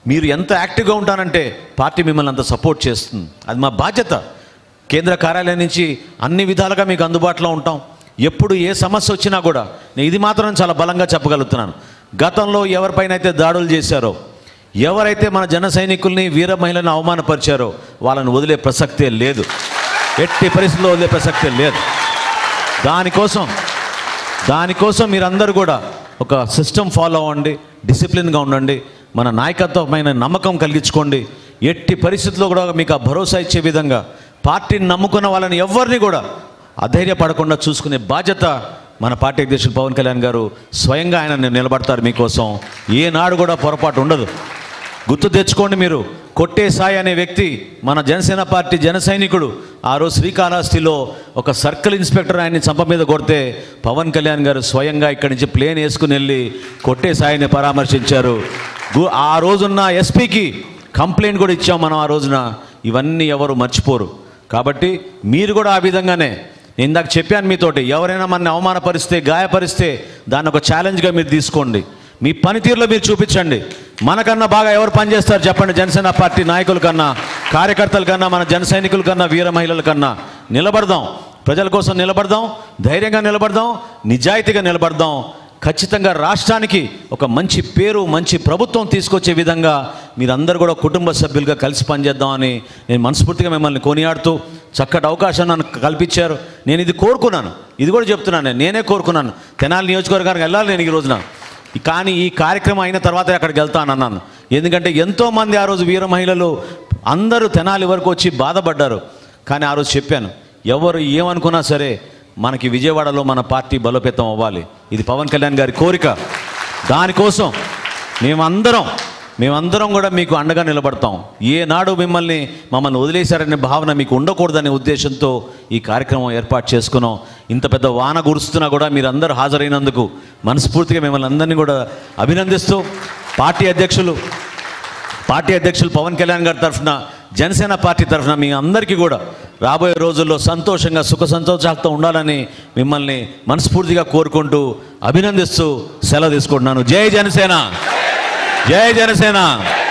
మీరు ఎంత యాక్టివ్గా ఉంటానంటే పార్టీ మిమ్మల్ని అంత సపోర్ట్ చేస్తుంది అది మా బాధ్యత కేంద్ర కార్యాలయం నుంచి అన్ని విధాలుగా మీకు అందుబాటులో ఉంటాం ఎప్పుడు ఏ సమస్య వచ్చినా కూడా నేను ఇది మాత్రం చాలా బలంగా చెప్పగలుగుతున్నాను గతంలో ఎవరిపైన అయితే దాడులు చేశారో ఎవరైతే మన జన సైనికుల్ని వీర మహిళలను అవమానపరిచారో వాళ్ళని వదిలే ప్రసక్తే లేదు ఎట్టి పరిస్థితుల్లో వదిలే ప్రసక్తే లేదు దానికోసం దానికోసం మీరందరూ కూడా ఒక సిస్టమ్ ఫాలో అవ్వండి డిసిప్లిన్గా ఉండండి మన నాయకత్వమైన నమ్మకం కలిగించుకోండి ఎట్టి పరిస్థితుల్లో కూడా మీకు ఆ భరోసా ఇచ్చే విధంగా పార్టీని నమ్ముకున్న వాళ్ళని ఎవరిని కూడా అధైర్యపడకుండా చూసుకునే బాధ్యత మన పార్టీ అధ్యక్షులు పవన్ కళ్యాణ్ గారు స్వయంగా ఆయన నిలబడతారు మీకోసం ఏనాడు కూడా పొరపాటు ఉండదు గుర్తు తెచ్చుకోండి మీరు కొట్టే సాయి అనే వ్యక్తి మన జనసేన పార్టీ జన సైనికుడు ఆ రోజు శ్రీకాళహస్తిలో ఒక సర్కిల్ ఇన్స్పెక్టర్ ఆయన్ని చంప మీద కొడితే పవన్ కళ్యాణ్ గారు స్వయంగా ఇక్కడి నుంచి ప్లేన్ వేసుకుని వెళ్ళి కొట్టే సాయిని పరామర్శించారు గు- ఆ రోజున్న ఎస్పీకి కంప్లైంట్ కూడా ఇచ్చాం మనం ఆ రోజున ఇవన్నీ ఎవరు మర్చిపోరు కాబట్టి మీరు కూడా ఆ విధంగానే నేను ఇందాక చెప్పాను మీతోటి ఎవరైనా మనని అవమానపరిస్తే గాయపరిస్తే దాన్ని ఒక ఛాలెంజ్గా మీరు తీసుకోండి మీ పనితీరులో మీరు చూపించండి మనకన్నా బాగా ఎవరు పనిచేస్తారు చెప్పండి జనసేన పార్టీ నాయకుల కన్నా కార్యకర్తల కన్నా మన జన సైనికుల కన్నా వీర మహిళల కన్నా నిలబడదాం ప్రజల కోసం నిలబడదాం ధైర్యంగా నిలబడదాం నిజాయితీగా నిలబడదాం ఖచ్చితంగా రాష్ట్రానికి ఒక మంచి పేరు మంచి ప్రభుత్వం తీసుకొచ్చే విధంగా మీరందరూ కూడా కుటుంబ సభ్యులుగా కలిసి పనిచేద్దామని నేను మనస్ఫూర్తిగా మిమ్మల్ని కొనియాడుతూ చక్కటి అవకాశం నన్ను కల్పించారు నేను ఇది కోరుకున్నాను ఇది కూడా చెప్తున్నాను నేను. నేనే కోరుకున్నాను తెనాలి నియోజకవర్గానికి వెళ్ళాలి నేను ఈ రోజున కానీ ఈ కార్యక్రమం అయిన తర్వాత అక్కడికి వెళ్తాను అన్నాను ఎందుకంటే ఎంతోమంది ఆ రోజు వీర మహిళలు అందరూ తెనాలి వరకు వచ్చి బాధపడ్డారు కానీ ఆ రోజు చెప్పాను ఎవరు ఏమనుకున్నా సరే మనకి విజయవాడలో మన పార్టీ బలోపేతం అవ్వాలి ఇది పవన్ కళ్యాణ్ గారి కోరిక దానికోసం మేమందరం మేమందరం కూడా మీకు అండగా నిలబడతాం ఏనాడు మిమ్మల్ని మమ్మల్ని వదిలేశారనే భావన మీకు ఉండకూడదనే ఉద్దేశంతో ఈ కార్యక్రమం ఏర్పాటు చేసుకున్నాం ఇంత పెద్ద వాన కురుస్తున్నా కూడా మీరందరూ హాజరైనందుకు మనస్ఫూర్తిగా మిమ్మల్ని అందరినీ కూడా అభినందిస్తూ పార్టీ అధ్యక్షులు పార్టీ అధ్యక్షులు పవన్ కళ్యాణ్ గారి తరఫున జనసేన పార్టీ తరఫున మీ అందరికీ కూడా రాబోయే రోజుల్లో సంతోషంగా సుఖ సంతోషాలతో ఉండాలని మిమ్మల్ని మనస్ఫూర్తిగా కోరుకుంటూ అభినందిస్తూ సెలవు తీసుకుంటున్నాను జై జనసేన జై జనసేన